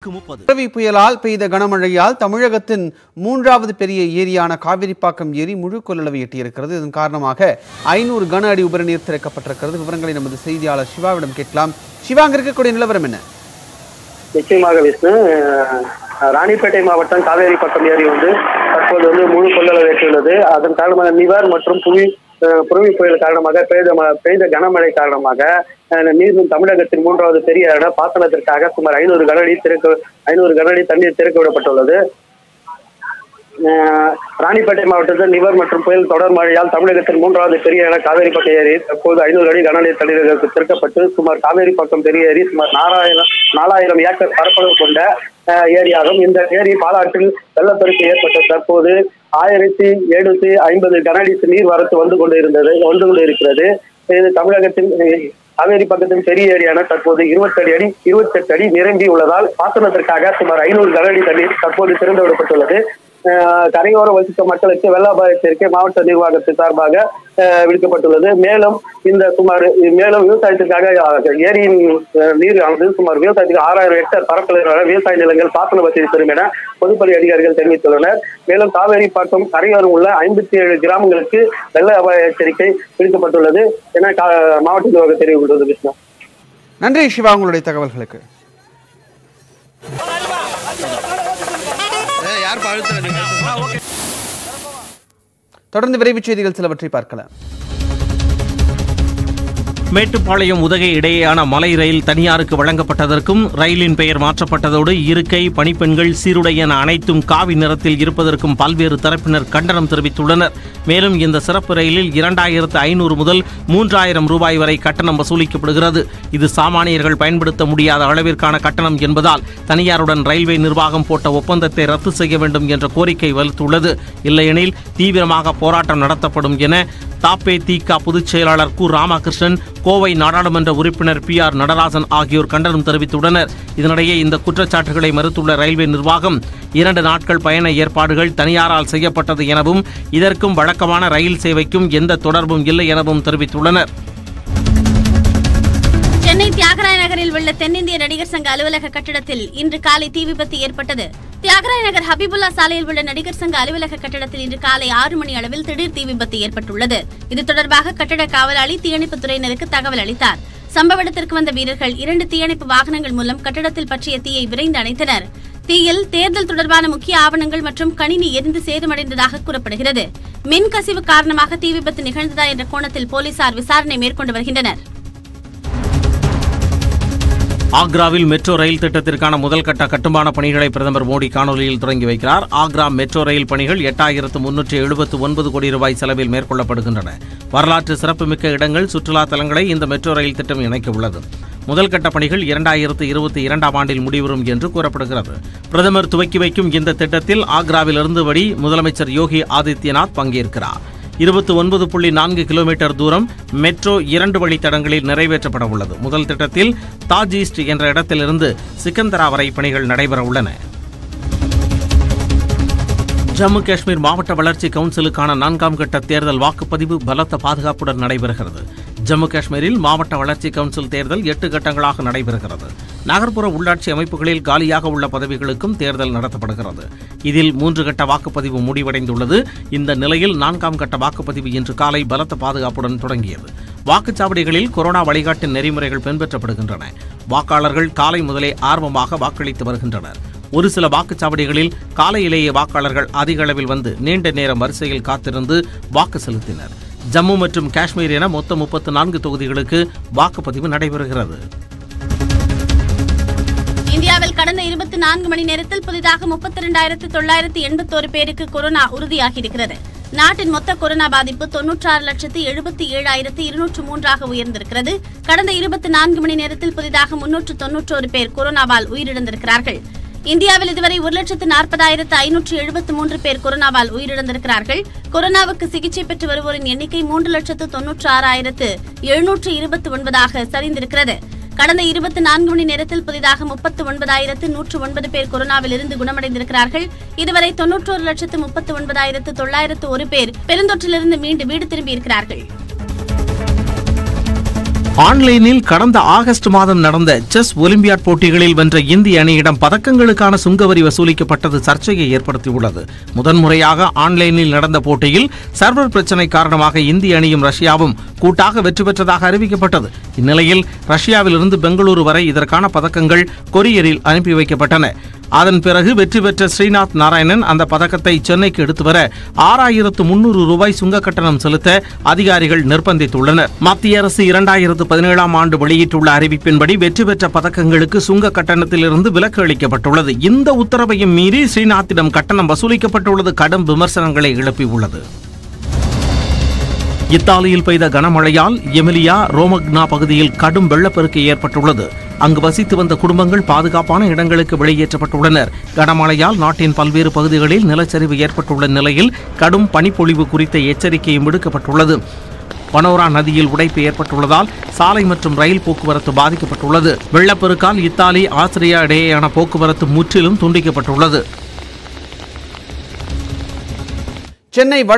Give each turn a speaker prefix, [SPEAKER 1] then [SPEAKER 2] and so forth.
[SPEAKER 1] நான்கு முப்பது
[SPEAKER 2] புரவி புயலால் பெய்த கனமழையால் தமிழகத்தின் மூன்றாவது பெரிய ஏரியான காவிரிப்பாக்கம் ஏரி முழு கொள்ளளவை எட்டியிருக்கிறது இதன் காரணமாக ஐநூறு கன அடி உபரிநீர் திறக்கப்பட்டிருக்கிறது விவரங்களை நமது செய்தியாளர் சிவாவிடம் கேட்கலாம் சிவா அங்க இருக்கக்கூடிய நிலவரம் என்ன
[SPEAKER 3] நிச்சயமாக விஷ்ணு அஹ், ராணிப்பேட்டை மாவட்டம் காவேரி பக்கம் ஏரி வந்து தற்போது வந்து முழு கொள்ளளவு எட்டியுள்ளது அதன் காரணமாக நிவார் மற்றும் புவி அஹ், புரவி புயல் காரணமாக பெய்த ம- பெய்த கனமழை காரணமாக அஹ், நீர் தமிழகத்தின் மூன்றாவது பெரிய இட பாசனத்திற்காக சுமார் ஐநூறு கனஅடி திறக்க ஐநூறு கனஅடி தண்ணீர் திறக்க விடப்பட்டுள்ளது அஹ், ராணிப்பேட்டை மாவட்டத்தில் நிவர் மற்றும் புயல் தொடர் மழையால் தமிழகத்தின் மூன்றாவது பெரிய இன காவேரி பக்கம் ஏரி தற்போது ஐநூறு அடி கனநீர் தண்ணீர்களுக்கு திறக்கப்பட்டு சுமார் காவேரி பக்கம் பெரிய ஏரி சுமார் நாலாயிரம் நாலாயிரம் ஏக்கர் பரப்பளவு கொண்ட அஹ், ஏரியாகும் இந்த ஏரி பாலாற்றில் வெள்ளப்பெருக்கு ஏற்பட்ட தற்போது ஆயிரத்தி எழுநூத்தி ஐம்பது கனஅடி நீர் வரத்து வந்து கொண்டு இருந்தது வந்து கொண்டு இருக்கிறது இது தமிழகத்தின் அஹ், காவேரி பக்கத்தின் பெரிய ஏரியான தற்போது இருபத்தடி அடி இருபத்தெட்டு அடி நிரம்பி உள்ளதால் பாசனத்திற்காக சுமார் ஐநூறு கனஅடி தண்ணீர் தற்போது திறந்து விடப்பட்டுள்ளது அஹ் கரையோர வசித்த மக்களுக்கு வெள்ள அபாயத்திற்கு மாவட்ட நிர்வாகத்தின் சார்பாக அஹ், விடுக்கப்பட்டுள்ளது மேலும் இந்த சுமார் மேலும் விவசாயத்திற்காக அஹ், ஏரியின் அஹ், நீர் ஆனது சுமார் விவசாயத்துக்கு ஆறாயிரம் ஹெக்டேர் பரப்பளவிலான விவசாய நிலங்கள் பாசன வசதி பெறும் என பொதுப்பணி அதிகாரிகள் தெரிவித்துள்ளனர் மேலும் காவேரி பாக்கம் கரையோரம் உள்ள ஐம்பத்தி ஏழு கிராமங்களுக்கு வெள்ள அபாய எச்சரிக்கை விடுக்கப்பட்டுள்ளது என கா- மாவட்ட நிர்வாகம் தெரிவித்துள்ளது கிருஷ்ணா
[SPEAKER 2] நன்றி சிவா உங்களுடைய தகவல்களுக்கு தொடர்ந்து விரைவுச் செய்திகள் சிலவற்றை பார்க்கலாம்
[SPEAKER 1] மேட்டுப்பாளையம் உதகை இடையேயான மலை ரயில் தனியாருக்கு வழங்கப்பட்டதற்கும் ரயிலின் பெயர் மாற்றப்பட்டதோடு இருக்கை பணிப்பெண்கள் சீருடை என அனைத்தும் காவி நிறத்தில் இருப்பதற்கும் பல்வேறு தரப்பினர் கண்டனம் தெரிவித்துள்ளனர் மேலும் இந்த சிறப்பு ரயிலில் இரண்டாயிரத்து ஐநூறு முதல் மூன்றாயிரம் ரூபாய் வரை கட்டணம் வசூலிக்கப்படுகிறது இது சாமானியர்கள் பயன்படுத்த முடியாத அளவிற்கான கட்டணம் என்பதால் தனியாருடன் ரயில்வே நிர்வாகம் போட்ட ஒப்பந்தத்தை ரத்து செய்ய வேண்டும் என்ற கோரிக்கை வலுத்துள்ளது இல்லையெனில் தீவிரமாக போராட்டம் நடத்தப்படும் என தாப்பே தீகா பொதுச் செயலாளர் கு ராமகிருஷ்ணன் கோவை நாடாளுமன்ற உறுப்பினர் பி ஆர் நடராஜன் ஆகியோர் கண்டனம் தெரிவித்துள்ளனர் இதனிடையே இந்த குற்றச்சாட்டுகளை மறுத்துள்ள ரயில்வே நிர்வாகம் இரண்டு நாட்கள் பயண ஏற்பாடுகள் தனியாரால் செய்யப்பட்டது எனவும் இதற்கும் வழக்கமான ரயில் சேவைக்கும் எந்த தொடர்பும் இல்லை எனவும் தெரிவித்துள்ளனர்
[SPEAKER 4] சென்னை தியாகராய நகரில் உள்ள தென்னிந்திய நடிகர் சங்க அலுவலக கட்டிடத்தில் இன்று காலை தீ விபத்து ஏற்பட்டது தியாகராய நகர் ஹபிபுல்லா சாலையில் உள்ள நடிகர் சங்க அலுவலக கட்டிடத்தில் இன்று காலை ஆறு மணி அளவில் திடீர் தீ விபத்து ஏற்பட்டுள்ளது இது தொடர்பாக கட்டட காவலாளி தீயணைப்புத் துறையினருக்கு தகவல் அளித்தார் சம்பவ இடத்திற்கு வந்த வீரர்கள் இரண்டு தீயணைப்பு வாகனங்கள் மூலம் கட்டடத்தில் பற்றிய தீயை விரைந்து அணைத்தனர் தீயில் தேர்தல் தொடர்பான முக்கிய ஆவணங்கள் மற்றும் கணினி எரிந்து சேதமடைந்ததாக கூறப்படுகிறது மின் கசிவு காரணமாக தீ விபத்து நிகழ்ந்ததா என்ற கோணத்தில் போலீசார் விசாரணை மேற்கொண்டு வருகின்றனர்
[SPEAKER 1] ஆக்ராவில் மெட்ரோ ரயில் திட்டத்திற்கான முதல் கட்ட கட்டுமான பணிகளை பிரதமர் மோடி காணொலியில் தொடங்கி வைக்கிறார் ஆக்ரா மெட்ரோ ரயில் பணிகள் எட்டாயிரத்து முன்னூற்றி எழுபத்து ஒன்பது கோடி ரூபாய் செலவில் மேற்கொள்ளப்படுகின்றன வரலாற்று சிறப்புமிக்க இடங்கள் சுற்றுலா தலங்களை இந்த மெட்ரோ ரயில் திட்டம் இணைக்க உள்ளது முதல் கட்ட பணிகள் இரண்டாயிரத்து இருபத்தி இரண்டாம் ஆண்டில் முடிவரும் என்று கூறப்படுகிறது பிரதமர் துவக்கி வைக்கும் இந்த திட்டத்தில் ஆக்ராவிலிருந்து வழி முதலமைச்சர் யோகி ஆதித்யநாத் பங்கேற்கிறார் இருபத்தி ஒன்பது புள்ளி நான்கு கிலோமீட்டர் தூரம் மெட்ரோ இரண்டு வழித்தடங்களில் நிறைவேற்றப்பட உள்ளது முதல் திட்டத்தில் தாஜ் ஈஸ்ட் என்ற இடத்திலிருந்து சிக்கந்தரா வரை பணிகள் நடைபெற உள்ளன ஜம்மு காஷ்மீர் மாவட்ட வளர்ச்சி கவுன்சிலுக்கான நான்காம் கட்ட தேர்தல் வாக்குப்பதிவு பலத்த பாதுகாப்புடன் நடைபெறுகிறது ஜம்மு காஷ்மீரில் மாவட்ட வளர்ச்சி கவுன்சில் தேர்தல் எட்டு கட்டங்களாக நடைபெறுகிறது நகர்ப்புற உள்ளாட்சி அமைப்புகளில் காலியாக உள்ள பதவிகளுக்கும் தேர்தல் நடத்தப்படுகிறது இதில் மூன்று கட்ட வாக்குப்பதிவு முடிவடைந்துள்ளது இந்த நிலையில் நான்காம் கட்ட வாக்குப்பதிவு இன்று காலை பலத்த பாதுகாப்புடன் தொடங்கியது வாக்குச்சாவடிகளில் கொரோனா வழிகாட்டு நெறிமுறைகள் பின்பற்றப்படுகின்றன வாக்காளர்கள் காலை முதலே ஆர்வமாக வாக்களித்து வருகின்றனர் ஒரு சில வாக்குச்சாவடிகளில் காலையிலேயே வாக்காளர்கள் அதிக அளவில் வந்து நீண்ட நேரம் வரிசையில் காத்திருந்து வாக்கு செலுத்தினர் ஜம்மு மற்றும் காஷ்மீர் என மொத்தம் முப்பத்து நான்கு தொகுதிகளுக்கு வாக்குப்பதிவு நடைபெறுகிறது
[SPEAKER 4] இந்தியாவில் கடந்த இருபத்தி நான்கு மணி நேரத்தில் புதிதாக முப்பத்தி இரண்டாயிரத்து தொள்ளாயிரத்து எண்பத்தோரு பேருக்கு கொரோனா உறுதியாகியிருக்கிறது நாட்டின் மொத்த கொரோனா பாதிப்பு தொன்னூற்றாறு லட்சத்து எழுபத்தி ஏழாயிரத்து இருநூற்று மூன்றாக உயர்ந்திருக்கிறது கடந்த இருபத்தி நான்கு மணி நேரத்தில் புதிதாக முன்னூற்று தொன்னூற்றோரு பேர் கொரோனாவால் உயிரிழந்திருக்கிறார்கள் இந்தியாவில் இதுவரை ஒரு லட்சத்து நாற்பதாயிரத்து ஐநூற்று எழுபத்து மூன்று பேர் கொரோனாவால் உயிரிழந்திருக்கிறார்கள் கொரோனாவுக்கு சிகிச்சை பெற்று வருவோரின் எண்ணிக்கை மூன்று லட்சத்து தொன்னூற்று ஆறாயிரத்து எழுநூற்று இருபத்தி ஒன்பதாக சரிந்திருக்கிறது கடந்த இருபத்தி நான்கு மணி நேரத்தில் புதிதாக முப்பத்து ஒன்பதாயிரத்து நூற்று ஒன்பது பேர் கொரோனாவில் இருந்து குணமடைந்திருக்கிறார்கள் இதுவரை தொன்னூற்றோரு லட்சத்து முப்பத்து ஒன்பதாயிரத்து தொள்ளாயிரத்து ஒரு பேர் பெருந்தொற்றிலிருந்து மீண்டு வீடு திரும்பியிருக்கிறார்கள்
[SPEAKER 1] ஆன்லைனில் கடந்த ஆகஸ்ட் மாதம் நடந்த செஸ் ஒலிம்பியாட் போட்டிகளில் வென்ற இந்திய அணியிடம் பதக்கங்களுக்கான சுங்கவரி வசூலிக்கப்பட்டது சர்ச்சையை ஏற்படுத்தியுள்ளது முதன்முறையாக ஆன்லைனில் நடந்த போட்டியில் சர்வர் பிரச்சினை காரணமாக இந்திய அணியும் ரஷ்யாவும் கூட்டாக வெற்றி பெற்றதாக அறிவிக்கப்பட்டது இந்நிலையில் ரஷ்யாவிலிருந்து பெங்களூரு வரை இதற்கான பதக்கங்கள் கொரியரில் அனுப்பி வைக்கப்பட்டன அதன் பிறகு வெற்றி பெற்ற ஸ்ரீநாத் நாராயணன் அந்த பதக்கத்தை சென்னைக்கு எடுத்து வர ஆறாயிரத்து முன்னூறு ரூபாய் சுங்க கட்டணம் செலுத்த அதிகாரிகள் நிர்பந்தித்துள்ளனர் மத்திய அரசு இரண்டாயிரத்து பதினேழாம் ஆண்டு வெளியிட்டுள்ள அறிவிப்பின்படி வெற்றி பெற்ற பதக்கங்களுக்கு சுங்க கட்டணத்திலிருந்து விலக்கு அளிக்கப்பட்டுள்ளது இந்த உத்தரவையும் மீறி ஸ்ரீநாத்திடம் கட்டணம் வசூலிக்கப்பட்டுள்ளது கடும் விமர்சனங்களை எழுப்பியுள்ளது இத்தாலியில் பெய்த கனமழையால் எமிலியா ரோமக்னா பகுதியில் கடும் வெள்ளப்பெருக்கு ஏற்பட்டுள்ளது அங்கு வசித்து வந்த குடும்பங்கள் பாதுகாப்பான இடங்களுக்கு வெளியேற்றப்பட்டுள்ளனர் கனமழையால் நாட்டின் பல்வேறு பகுதிகளில் நிலச்சரிவு ஏற்பட்டுள்ள நிலையில் கடும் பனிப்பொழிவு குறித்த எச்சரிக்கையும் விடுக்கப்பட்டுள்ளது பனோரா நதியில் உடைப்பு ஏற்பட்டுள்ளதால் சாலை மற்றும் ரயில் போக்குவரத்து பாதிக்கப்பட்டுள்ளது வெள்ளப்பெருக்கால் இத்தாலி ஆஸ்திரியா இடையேயான போக்குவரத்து முற்றிலும் துண்டிக்கப்பட்டுள்ளது
[SPEAKER 2] சென்னை